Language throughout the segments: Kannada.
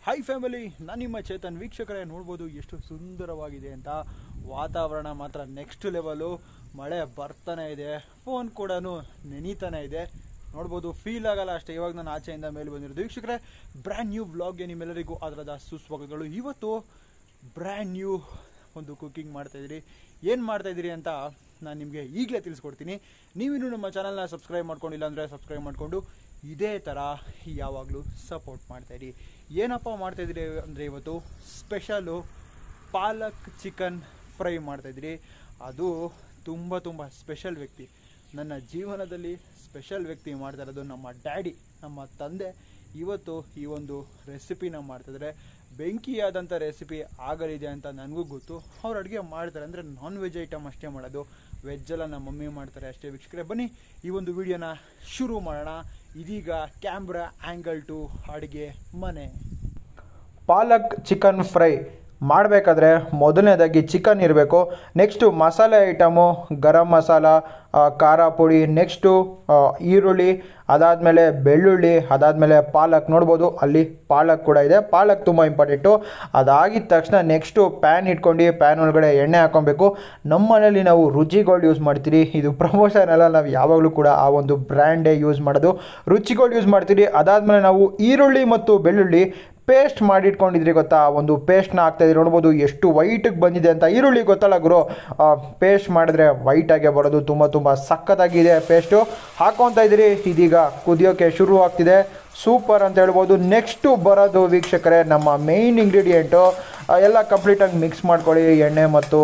ಹಾಯ್ ಫ್ಯಾಮಿಲಿ ನಾನು ನಿಮ್ಮ ಚೇತನ್ ವೀಕ್ಷಕರೇ ನೋಡ್ಬೋದು ಎಷ್ಟು ಸುಂದರವಾಗಿದೆ ಅಂತ ವಾತಾವರಣ ಮಾತ್ರ ನೆಕ್ಸ್ಟ್ ಲೆವೆಲು ಮಳೆ ಬರ್ತಾನೆ ಇದೆ ಫೋನ್ ಕೂಡ ನೆನೀತಾನೆ ಇದೆ ನೋಡ್ಬೋದು ಫೀಲ್ ಆಗಲ್ಲ ಅಷ್ಟೇ ಇವಾಗ ನಾನು ಆಚೆಯಿಂದ ಮೇಲೆ ಬಂದಿರೋದು ವೀಕ್ಷಕರೇ ಬ್ರ್ಯಾಂಡ್ ನ್ಯೂ ವ್ಲಾಗ್ಗೆ ನಿಮ್ಮೆಲ್ಲರಿಗೂ ಅದರದ ಸುಸ್ವಾಗತಗಳು ಇವತ್ತು ಬ್ರ್ಯಾಂಡ್ ನ್ಯೂ ಒಂದು ಕುಕಿಂಗ್ ಮಾಡ್ತಾ ಇದ್ದೀರಿ ಏನು ಮಾಡ್ತಾ ಇದ್ದೀರಿ ಅಂತ ನಾನು ನಿಮಗೆ ಈಗಲೇ ತಿಳಿಸ್ಕೊಡ್ತೀನಿ ನೀವಿನ್ನೂ ನಮ್ಮ ಚಾನಲ್ನ ಸಬ್ಸ್ಕ್ರೈಬ್ ಮಾಡ್ಕೊಂಡಿಲ್ಲ ಅಂದರೆ ಸಬ್ಸ್ಕ್ರೈಬ್ ಮಾಡಿಕೊಂಡು ಇದೇ ಥರ ಯಾವಾಗಲೂ ಸಪೋರ್ಟ್ ಮಾಡ್ತಾಯಿರಿ ಏನಪ್ಪ ಮಾಡ್ತಾಯಿದ್ದೀರಿ ಅಂದರೆ ಇವತ್ತು ಸ್ಪೆಷಲು ಪಾಲಕ್ ಚಿಕನ್ ಫ್ರೈ ಮಾಡ್ತಾಯಿದ್ದೀರಿ ಅದು ತುಂಬ ತುಂಬ ಸ್ಪೆಷಲ್ ವ್ಯಕ್ತಿ ನನ್ನ ಜೀವನದಲ್ಲಿ ಸ್ಪೆಷಲ್ ವ್ಯಕ್ತಿ ಮಾಡ್ತಾ ಇರೋದು ನಮ್ಮ ಡ್ಯಾಡಿ ನಮ್ಮ ತಂದೆ ಇವತ್ತು ಈ ಒಂದು ರೆಸಿಪಿನ ಮಾಡ್ತಿದ್ರೆ ಬೆಂಕಿಯಾದಂಥ ರೆಸಿಪಿ ಆಗಲಿದೆ ಅಂತ ನನಗೂ ಗೊತ್ತು ಅವ್ರು ಅಡುಗೆ ಮಾಡ್ತಾರೆ ಅಂದರೆ ನಾನ್ ವೆಜ್ ಐಟಮ್ ಅಷ್ಟೇ ಮಾಡೋದು ವೆಜ್ಜೆಲ್ಲ ನಮ್ಮ ಮಮ್ಮಿ ಮಾಡ್ತಾರೆ ಅಷ್ಟೇ ವೀಕ್ಷಕರೇ ಬನ್ನಿ ಈ ಒಂದು ವಿಡಿಯೋನ ಶುರು ಮಾಡೋಣ ಇದೀಗ ಕ್ಯಾಮ್ರಾ ಆ್ಯಂಗಲ್ ಟು ಅಡುಗೆ ಮನೆ ಪಾಲಕ್ ಚಿಕನ್ ಫ್ರೈ ಮಾಡಬೇಕಾದ್ರೆ ಮೊದಲನೇದಾಗಿ ಚಿಕನ್ ಇರಬೇಕು ನೆಕ್ಸ್ಟು ಮಸಾಲೆ ಐಟಮು ಗರಂ ಮಸಾಲ ಆ, ಖಾರ ಪುಡಿ ನೆಕ್ಸ್ಟು ಆ, ಈರುಳ್ಳಿ ಅದಾದಮೇಲೆ ಬೆಳ್ಳುಳ್ಳಿ ಅದಾದಮೇಲೆ ಪಾಲಕ್ ನೋಡ್ಬೋದು ಅಲ್ಲಿ ಪಾಲಕ್ ಕೂಡ ಇದೆ ಪಾಲಕ್ ತುಂಬ ಇಂಪಾರ್ಟೆಂಟು ಅದಾಗಿದ ತಕ್ಷಣ ನೆಕ್ಸ್ಟು ಪ್ಯಾನ್ ಇಟ್ಕೊಂಡು ಪ್ಯಾನ್ ಒಳಗಡೆ ಎಣ್ಣೆ ಹಾಕೊಬೇಕು ನಮ್ಮ ಮನೇಲಿ ನಾವು ರುಚಿಗೋಲ್ಡ್ ಯೂಸ್ ಮಾಡ್ತೀರಿ ಇದು ಪ್ರಮೋಷನ್ ಎಲ್ಲ ನಾವು ಯಾವಾಗಲೂ ಕೂಡ ಆ ಒಂದು ಬ್ರ್ಯಾಂಡೇ ಯೂಸ್ ಮಾಡೋದು ರುಚಿಗೋಲ್ಡ್ ಯೂಸ್ ಮಾಡ್ತೀರಿ ಅದಾದಮೇಲೆ ನಾವು ಈರುಳ್ಳಿ ಮತ್ತು ಬೆಳ್ಳುಳ್ಳಿ ಪೇಸ್ಟ್ ಮಾಡಿಟ್ಕೊಂಡಿದ್ರಿ ಗೊತ್ತಾ ಒಂದು ಪೇಸ್ಟ್ನ ಹಾಕ್ತಾಯಿದ್ರಿ ನೋಡ್ಬೋದು ಎಷ್ಟು ವೈಟಿಗೆ ಬಂದಿದೆ ಅಂತ ಈರುಳ್ಳಿ ಗೊತ್ತಲ್ಲ ಗುರು ಪೇಸ್ಟ್ ಮಾಡಿದ್ರೆ ವೈಟಾಗೆ ಬರೋದು ತುಂಬ ತುಂಬ ಸಖತ್ತಾಗಿದೆ ಪೇಸ್ಟು ಹಾಕೊತಾ ಇದ್ದೀರಿ ಇದೀಗ ಕುದಿಯೋಕ್ಕೆ ಶುರು ಆಗ್ತಿದೆ ಸೂಪರ್ ಅಂತ ಹೇಳ್ಬೋದು ನೆಕ್ಸ್ಟು ಬರೋದು ವೀಕ್ಷಕರೇ ನಮ್ಮ ಮೇಯ್ನ್ ಇಂಗ್ರೀಡಿಯೆಂಟು ಎಲ್ಲ ಕಂಪ್ಲೀಟಾಗಿ ಮಿಕ್ಸ್ ಮಾಡ್ಕೊಳ್ಳಿ ಎಣ್ಣೆ ಮತ್ತು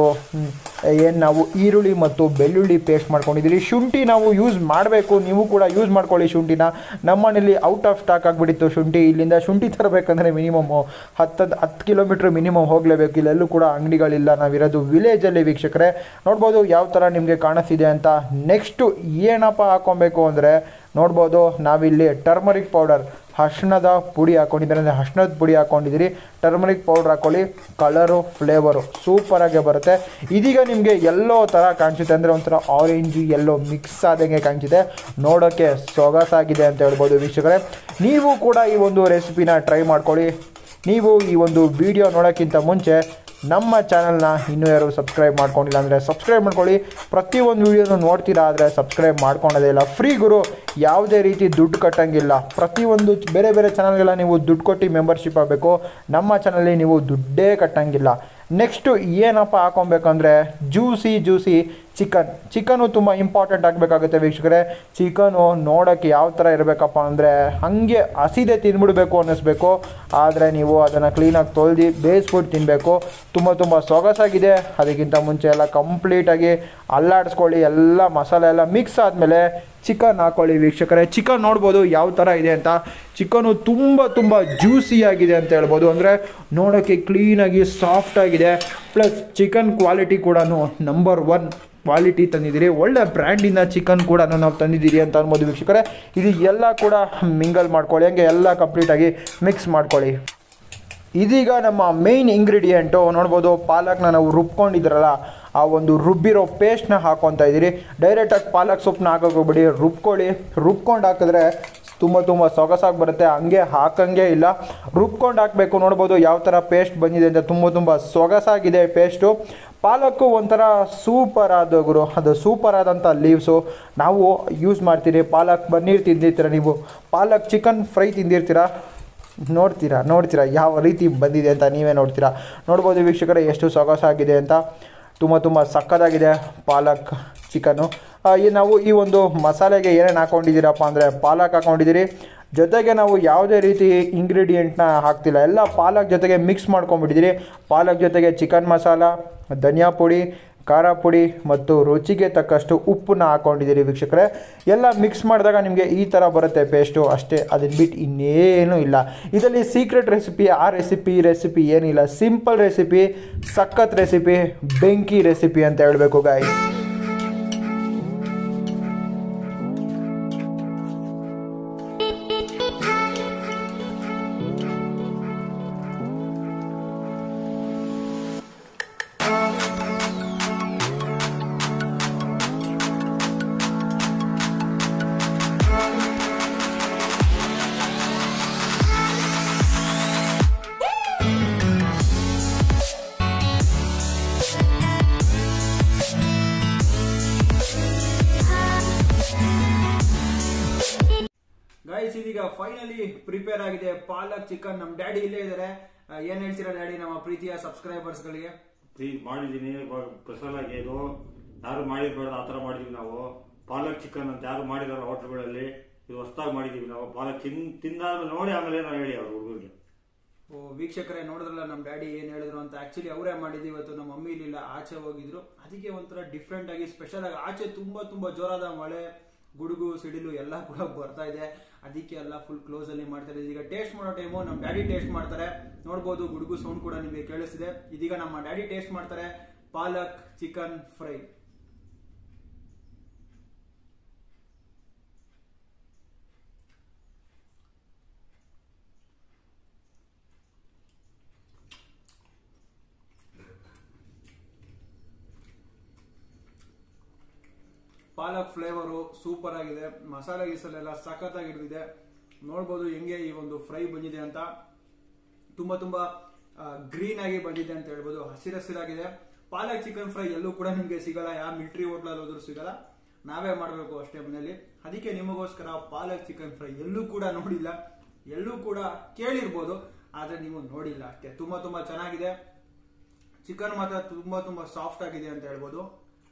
ಏನು ನಾವು ಈರುಳ್ಳಿ ಮತ್ತು ಬೆಳ್ಳುಳ್ಳಿ ಪೇಸ್ಟ್ ಮಾಡ್ಕೊಂಡಿದ್ದೀರಿ ಶುಂಠಿ ನಾವು ಯೂಸ್ ಮಾಡಬೇಕು ನೀವು ಕೂಡ ಯೂಸ್ ಮಾಡ್ಕೊಳ್ಳಿ ಶುಂಠಿನ ನಮ್ಮನೇಲಿ ಔಟ್ ಆಫ್ ಸ್ಟಾಕ್ ಆಗಿಬಿಟ್ಟಿತ್ತು ಶುಂಠಿ ಇಲ್ಲಿಂದ ಶುಂಠಿ ತರಬೇಕಂದ್ರೆ ಮಿನಿಮಮ್ ಹತ್ತು ಹತ್ತು ಕಿಲೋಮೀಟ್ರ್ ಮಿನಿಮಮ್ ಹೋಗಲೇಬೇಕು ಇಲ್ಲೆಲ್ಲೂ ಕೂಡ ಅಂಗಡಿಗಳಿಲ್ಲ ನಾವಿರೋದು ವಿಲೇಜಲ್ಲಿ ವೀಕ್ಷಕರೇ ನೋಡ್ಬೋದು ಯಾವ ಥರ ನಿಮಗೆ ಕಾಣಿಸ್ತಿದೆ ಅಂತ ನೆಕ್ಸ್ಟು ಏನಪ್ಪ ಹಾಕೊಬೇಕು ಅಂದರೆ ನೋಡ್ಬೋದು ನಾವಿಲ್ಲಿ ಟರ್ಮರಿಕ್ ಪೌಡರ್ ಅರ್ಶಿಣದ ಪುಡಿ ಹಾಕೊಂಡಿದ್ದಾರೆ ಅಂದರೆ ಅರ್ಶಿಣದ ಪುಡಿ ಹಾಕೊಂಡಿದ್ದೀರಿ ಟರ್ಮರಿಕ್ ಪೌಡ್ರ್ ಹಾಕೊಳ್ಳಿ ಕಲರು ಫ್ಲೇವರು ಸೂಪರಾಗೆ ಬರುತ್ತೆ ಇದೀಗ ನಿಮಗೆ ಎಲ್ಲೋ ಥರ ಕಾಣಿಸುತ್ತೆ ಅಂದರೆ ಒಂಥರ ಆರೆಂಜು ಎಲ್ಲೋ ಮಿಕ್ಸ್ ಆದಂಗೆ ಕಾಣಿಸುತ್ತೆ ನೋಡೋಕ್ಕೆ ಸೊಗಸಾಗಿದೆ ಅಂತ ಹೇಳ್ಬೋದು ವೀಕ್ಷಕರೇ ನೀವು ಕೂಡ ಈ ಒಂದು ರೆಸಿಪಿನ ಟ್ರೈ ಮಾಡ್ಕೊಳ್ಳಿ ನೀವು ಈ ಒಂದು ವಿಡಿಯೋ ನೋಡೋಕ್ಕಿಂತ ಮುಂಚೆ ನಮ್ಮ ಚಾನಲ್ನ ಇನ್ನೂ ಯಾರು ಸಬ್ಸ್ಕ್ರೈಬ್ ಮಾಡ್ಕೊಂಡಿಲ್ಲ ಅಂದರೆ ಸಬ್ಸ್ಕ್ರೈಬ್ ಮಾಡ್ಕೊಳ್ಳಿ ಪ್ರತಿಯೊಂದು ವೀಡಿಯೋನು ನೋಡ್ತೀರಾ ಆದರೆ ಸಬ್ಸ್ಕ್ರೈಬ್ ಮಾಡ್ಕೊಳೋದೇ ಇಲ್ಲ ಫ್ರೀ ಗುರು ಯಾವುದೇ ರೀತಿ ದುಡ್ಡು ಕಟ್ಟಂಗಿಲ್ಲ ಪ್ರತಿಯೊಂದು ಬೇರೆ ಬೇರೆ ಚಾನಲ್ಗೆಲ್ಲ ನೀವು ದುಡ್ಡು ಕೊಟ್ಟು ಮೆಂಬರ್ಶಿಪ್ ಆಗಬೇಕು ನಮ್ಮ ಚಾನಲ್ಲಿ ನೀವು ದುಡ್ಡೇ ಕಟ್ಟಂಗಿಲ್ಲ ನೆಕ್ಸ್ಟು ಏನಪ್ಪ ಹಾಕೊಬೇಕಂದ್ರೆ ಜ್ಯೂಸಿ ಜ್ಯೂಸಿ ಚಿಕನ್ ಚಿಕನು ತುಂಬ ಇಂಪಾರ್ಟೆಂಟ್ ಆಗಬೇಕಾಗುತ್ತೆ ವೀಕ್ಷಕರೇ ಚಿಕನು ನೋಡೋಕ್ಕೆ ಯಾವ ಥರ ಇರಬೇಕಪ್ಪ ಅಂದರೆ ಹಾಗೆ ಹಸಿದೆ ತಿಂದ್ಬಿಡ್ಬೇಕು ಅನ್ನಿಸ್ಬೇಕು ಆದರೆ ನೀವು ಅದನ್ನು ಕ್ಲೀನಾಗಿ ತೊಳೆದು ಬೇಯಿಸ್ಬಿಟ್ಟು ತಿನ್ನಬೇಕು ತುಂಬ ತುಂಬ ಸೊಗಸಾಗಿದೆ ಅದಕ್ಕಿಂತ ಮುಂಚೆ ಎಲ್ಲ ಕಂಪ್ಲೀಟಾಗಿ ಅಲ್ಲಾಡಿಸ್ಕೊಳ್ಳಿ ಎಲ್ಲ ಮಸಾಲೆ ಎಲ್ಲ ಮಿಕ್ಸ್ ಆದಮೇಲೆ ಚಿಕನ್ ಹಾಕೊಳ್ಳಿ ವೀಕ್ಷಕರೇ ಚಿಕನ್ ನೋಡ್ಬೋದು ಯಾವ ಥರ ಇದೆ ಅಂತ ಚಿಕನು ತುಂಬ ತುಂಬ ಜ್ಯೂಸಿಯಾಗಿದೆ ಅಂತ ಹೇಳ್ಬೋದು ಅಂದರೆ ನೋಡೋಕ್ಕೆ ಕ್ಲೀನಾಗಿ ಸಾಫ್ಟಾಗಿದೆ ಪ್ಲಸ್ ಚಿಕನ್ ಕ್ವಾಲಿಟಿ ಕೂಡ ನಂಬರ್ ಒನ್ ಕ್ವಾಲಿಟಿ ತಂದಿದ್ದೀರಿ ಒಳ್ಳೆ ಬ್ರ್ಯಾಂಡಿನ ಚಿಕನ್ ಕೂಡ ನಾವು ತಂದಿದ್ದೀರಿ ಅಂತ ಅನ್ಬೋದು ವೀಕ್ಷಕರೇ ಇದು ಎಲ್ಲ ಕೂಡ ಮಿಂಗಲ್ ಮಾಡ್ಕೊಳ್ಳಿ ಹಂಗೆ ಎಲ್ಲ ಕಂಪ್ಲೀಟಾಗಿ ಮಿಕ್ಸ್ ಮಾಡ್ಕೊಳ್ಳಿ ಇದೀಗ ನಮ್ಮ ಮೇಯ್ನ್ ಇಂಗ್ರೀಡಿಯೆಂಟು ನೋಡ್ಬೋದು ಪಾಲಕ್ನ ನಾವು ರುಬ್ಕೊಂಡಿದ್ರಲ್ಲ ಆ ಒಂದು ರುಬ್ಬಿರೋ ಪೇಸ್ಟ್ನ ಹಾಕೊತಾ ಇದ್ದೀರಿ ಡೈರೆಕ್ಟಾಗಿ ಪಾಲಕ್ ಸೊಪ್ಪನ್ನ ಹಾಕೋಕೆ ಹೋಗ್ಬಿಡಿ ರುಬ್ಕೊಳ್ಳಿ ರುಬ್ಕೊಂಡು ಹಾಕಿದ್ರೆ ತುಂಬ ತುಂಬ ಸೊಗಸಾಗಿ ಬರುತ್ತೆ ಹಂಗೆ ಹಾಕಂಗೆ ಇಲ್ಲ ರುಬ್ಕೊಂಡು ಹಾಕಬೇಕು ನೋಡ್ಬೋದು ಯಾವ ಥರ ಪೇಸ್ಟ್ ಬಂದಿದೆ ಅಂತ ತುಂಬ ತುಂಬ ಸೊಗಸಾಗಿದೆ ಪೇಸ್ಟು ಪಾಲಕ್ಕು ಒಂಥರ ಸೂಪರ್ ಆದ ಗುರು ಅದು ಸೂಪರ್ ಆದಂಥ ಲೀವ್ಸು ನಾವು ಯೂಸ್ ಮಾಡ್ತೀರಿ ಪಾಲಕ್ ಪನ್ನೀರ್ ತಿಂದಿರ್ತೀರ ನೀವು ಪಾಲಕ್ ಚಿಕನ್ ಫ್ರೈ ತಿಂದಿರ್ತೀರಾ ನೋಡ್ತೀರಾ ನೋಡ್ತೀರಾ ಯಾವ ರೀತಿ ಬಂದಿದೆ ಅಂತ ನೀವೇ ನೋಡ್ತೀರಾ ನೋಡ್ಬೋದು ವೀಕ್ಷಕರೇ ಎಷ್ಟು ಸೊಗಸಾಗಿದೆ ಅಂತ ತುಂಬ ತುಂಬ ಸಕ್ಕತ್ತಾಗಿದೆ ಪಾಲಕ್ ಚಿಕನ್ನು ಈ ನಾವು ಈ ಒಂದು ಮಸಾಲೆಗೆ ಏನೇನು ಹಾಕ್ಕೊಂಡಿದ್ದೀರಪ್ಪ ಅಂದರೆ ಪಾಲಕ್ ಹಾಕ್ಕೊಂಡಿದ್ದೀರಿ ಜೊತೆಗೆ ನಾವು ಯಾವುದೇ ರೀತಿ ಇಂಗ್ರೀಡಿಯೆಂಟ್ನ ಹಾಕ್ತಿಲ್ಲ ಎಲ್ಲ ಪಾಲಕ್ ಜೊತೆಗೆ ಮಿಕ್ಸ್ ಮಾಡ್ಕೊಂಡ್ಬಿಟ್ಟಿದ್ದೀರಿ ಪಾಲಕ್ ಜೊತೆಗೆ ಚಿಕನ್ ಮಸಾಲ ಧನಿಯಾ ಪುಡಿ ಖಾರ ಪುಡಿ ಮತ್ತು ರುಚಿಗೆ ತಕ್ಕಷ್ಟು ಉಪ್ಪನ್ನ ಹಾಕ್ಕೊಂಡಿದ್ದೀರಿ ವೀಕ್ಷಕರೇ ಎಲ್ಲ ಮಿಕ್ಸ್ ಮಾಡಿದಾಗ ನಿಮಗೆ ಈ ಥರ ಬರುತ್ತೆ ಪೇಸ್ಟು ಅಷ್ಟೇ ಅದನ್ನ ಬಿಟ್ಟು ಇನ್ನೇನೂ ಇಲ್ಲ ಇದರಲ್ಲಿ ಸೀಕ್ರೆಟ್ ರೆಸಿಪಿ ಆ ರೆಸಿಪಿ ಈ ರೆಸಿಪಿ ಏನಿಲ್ಲ ಸಿಂಪಲ್ ರೆಸಿಪಿ ಸಖತ್ ರೆಸಿಪಿ ಬೆಂಕಿ ರೆಸಿಪಿ ಅಂತ ಹೇಳಬೇಕು ಗಾಯ್ ಫೈನಲಿ ಪ್ರಿಪೇರ್ ಆಗಿದೆ ಪಾಲಕ್ ಚಿಕನ್ ನಮ್ ಡ್ಯಾಡಿ ಇಲ್ಲೇ ಇದಾರೆ ಆ, ಏನ್ ಹೇಳ್ತೀರಾ ಡ್ಯಾಡಿ ನಮ್ಮ ಪ್ರೀತಿಯ ಸಬ್ಸ್ಕ್ರೈಬರ್ಸ್ ಗಳಿಗೆ ಪ್ಲೀಸ್ ಮಾಡಿದ್ದೀನಿ ಸ್ಪೆಷಲ್ ಆಗಿ ಇದು ಯಾರು ಮಾಡಿರ್ಬೇಡ ಆ ಥರ ಮಾಡಿದೀವಿ ನಾವು ಪಾಲಕ್ ಚಿಕನ್ ಅಂತ ಯಾರು ಮಾಡಿದಾರೆ ಹೋಟ್ಲ್ಗಳಲ್ಲಿ ಇದು ಹೊಸದಾಗಿ ಮಾಡಿದೀವಿ ನಾವು ಪಾಲಕ್ ತಿನ್ ತಿಂದಾದ್ಮೇಲೆ ನೋಡಿ ಆಮೇಲೆ ನಾವು ಹೇಳಿ ಅವ್ರ ಹುಡುಗರಿಗೆ ಓ ವೀಕ್ಷಕರೇ ನೋಡಿದ್ರಲ್ಲ ನಮ್ಮ ಡ್ಯಾಡಿ ಏನ್ ಹೇಳಿದ್ರು ಅಂತ ಆಕ್ಚುಲಿ ಅವರೇ ಮಾಡಿದ್ದು ಇವತ್ತು ನಮ್ಮ ಮಮ್ಮಿ ಇಲ್ಲಿಲ್ಲ ಆಚೆ ಹೋಗಿದ್ರು ಅದಕ್ಕೆ ಒಂಥರ ಡಿಫ್ರೆಂಟ್ ಆಗಿ ಸ್ಪೆಷಲ್ ಆಗಿ ಆಚೆ ತುಂಬಾ ತುಂಬಾ ಜೋರಾದ ಮಳೆ ಗುಡುಗು ಸಿಡಿಲು ಎಲ್ಲ ಕೂಡ ಬರ್ತಾ ಇದೆ ಅದಕ್ಕೆ ಎಲ್ಲ ಫುಲ್ ಕ್ಲೋಸ್ ಅಲ್ಲಿ ಮಾಡ್ತಾರೆ ಈಗ ಟೇಸ್ಟ್ ಮಾಡೋ ಟೈಮು ನಮ್ಮ ಡ್ಯಾಡಿ ಟೇಸ್ಟ್ ಮಾಡ್ತಾರೆ ನೋಡ್ಬೋದು ಗುಡುಗು ಸೌಂಡ್ ಕೂಡ ನಿಮಗೆ ಕೇಳಿಸ್ತಿದೆ ಇದೀಗ ನಮ್ಮ ಡ್ಯಾಡಿ ಟೇಸ್ಟ್ ಮಾಡ್ತಾರೆ palak chicken fry palak flavour super ಆಗಿದೆ ಮಸಾಲೆ ಗೀಸಲೆಲ್ಲ ಸಖತ್ತಾಗಿ ಹಿಡಿದಿದೆ ನೋಡ್ಬೋದು ಹೆಂಗೆ ಈ ಒಂದು ಫ್ರೈ ಬಂದಿದೆ ಅಂತ ತುಂಬಾ ತುಂಬಾ ಗ್ರೀನ್ ಆಗಿ ಬಂದಿದೆ ಅಂತ ಹೇಳ್ಬೋದು ಹಸಿರಸಿರಾಗಿದೆ ಪಾಲಕ್ ಚಿಕನ್ ಫ್ರೈ ಎಲ್ಲೂ ಕೂಡ ನಿಮ್ಗೆ ಸಿಗಲ್ಲ ಯಾವ ಮಿಲ್ಟ್ರಿ ಹೋಟ್ಲಲ್ಲಿ ಹೋದ್ರೂ ಸಿಗಲ್ಲ ನಾವೇ ಮಾಡಬೇಕು ಅಷ್ಟೇ ಮನೆಯಲ್ಲಿ ಅದಕ್ಕೆ ನಿಮಗೋಸ್ಕರ ಪಾಲಕ್ ಚಿಕನ್ ಫ್ರೈ ಎಲ್ಲೂ ಕೂಡ ನೋಡಿಲ್ಲ ಎಲ್ಲೂ ಕೂಡ ಕೇಳಿರ್ಬೋದು ಆದ್ರೆ ನೀವು ನೋಡಿಲ್ಲ ಅಷ್ಟೇ ತುಂಬಾ ತುಂಬಾ ಚೆನ್ನಾಗಿದೆ ಚಿಕನ್ ಮಾತ್ರ ತುಂಬಾ ತುಂಬಾ ಸಾಫ್ಟ್ ಆಗಿದೆ ಅಂತ ಹೇಳ್ಬೋದು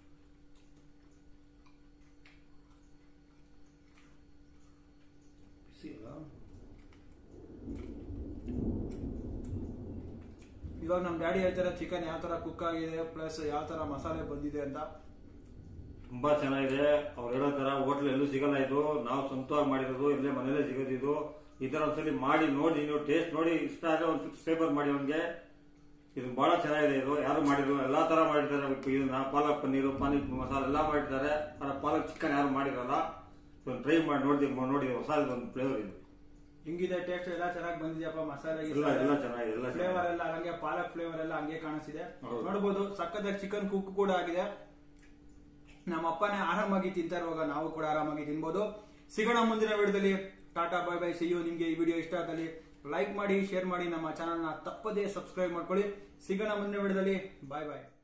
ಇವಾಗ ನಮ್ ಡ್ಯಾಡಿ ಹೇಳ್ತಾರೆ ಚಿಕನ್ ಯಾವ ತರ ಕುಕ್ ಆಗಿದೆ ಪ್ಲಸ್ ಯಾವ ತರ ಮಸಾಲೆ ಬಂದಿದೆ ಅಂತ ತುಂಬಾ ಚೆನ್ನಾಗಿದೆ ಅವ್ರು ಹೇಳೋ ತರ ಹೋಟ್ಲ್ ಎಲ್ಲೂ ಸಿಗಲ್ಲ ಇದು ನಾವು ಸ್ವಂತವಾಗಿ ಮಾಡಿರೋದು ಇಲ್ಲೇ ಮನೇಲೆ ಸಿಗೋದು ಇದು ಈ ತರ ಒಂದ್ಸಲಿ ಮಾಡಿ ನೋಡಿ ನೀವು ಟೇಸ್ಟ್ ನೋಡಿ ಇಷ್ಟ ಆದ್ರೆ ಒಂದು ಫಿಕ್ಸ್ ಪೇಪರ್ ಮಾಡಿ ಅವ್ನಿಗೆ ಇದು ಬಹಳ ಚೆನ್ನಾಗಿದೆ ಇದು ಯಾರು ಮಾಡಿದ್ರು ಎಲ್ಲಾ ತರ ಮಾಡಿರ್ತಾರೆ ಇದನ್ನ ಪಾಲಕ್ ಪನ್ನೀರು ಪಾನಿಕ್ ಮಸಾಲ ಎಲ್ಲಾ ಮಾಡಿರ್ತಾರೆ ಆದ್ರೆ ಪಾಲಕ್ ಚಿಕನ್ ಯಾರು ಮಾಡಿರಲ್ಲ ಟ್ರೈ ಮಾಡಿ ನೋಡಿ ನೋಡಿ ಹೊಸ ಒಂದು ಫ್ಲೇವರ್ ಇದು ಹಿಂಗಿದೆ ಟೇಸ್ಟ್ ಎಲ್ಲ ಚೆನ್ನಾಗಿ ಬಂದಿದೆಯಪ್ಪ ಮಸಾಲೆ ಎಲ್ಲ ಎಲ್ಲ ಚೆನ್ನಾಗಿದೆ ಎಲ್ಲ ಫ್ಲೇವರ್ ಚೆನ್ನಾಗಿದೆ ಎಲ್ಲ ಹಂಗೆ ಪಾಲಕ್ ಫ್ಲೇವರ್ ಎಲ್ಲ ಹಂಗೆ ಕಾಣಿಸ್ತಿದೆ ಹೌದು. ನೋಡಬಹುದು ಸಕ್ಕತ್ತಾಗಿ ಚಿಕನ್ ಕುಕ್ ಕೂಡ ಆಗಿದೆ ನಮ್ಮ ಅಪ್ಪನೇ ಆರಾಮಾಗಿ ತಿಂತಾ ಇರುವಾಗ ನಾವು ಕೂಡ ಆರಾಮಾಗಿ ತಿನ್ಬೋದು ಸಿಗೋಣ ಮುಂದಿನ ವಿಡಿಯೋದಲ್ಲಿ ಟಾಟಾ ಬೈ ಬೈ ಸಿಯು ನಿಮ್ಗೆ ಈ ವಿಡಿಯೋ ಇಷ್ಟ ಆಗಲಿ ಲೈಕ್ ಮಾಡಿ ಶೇರ್ ಮಾಡಿ ನಮ್ಮ ಚಾನಲ್ನ ತಪ್ಪದೇ ಸಬ್ಸ್ಕ್ರೈಬ್ ಮಾಡ್ಕೊಳ್ಳಿ ಸಿಗೋಣ ಮುಂದಿನ ವಿಡಿಯೋದಲ್ಲಿ ಬಾಯ್ ಬಾಯ್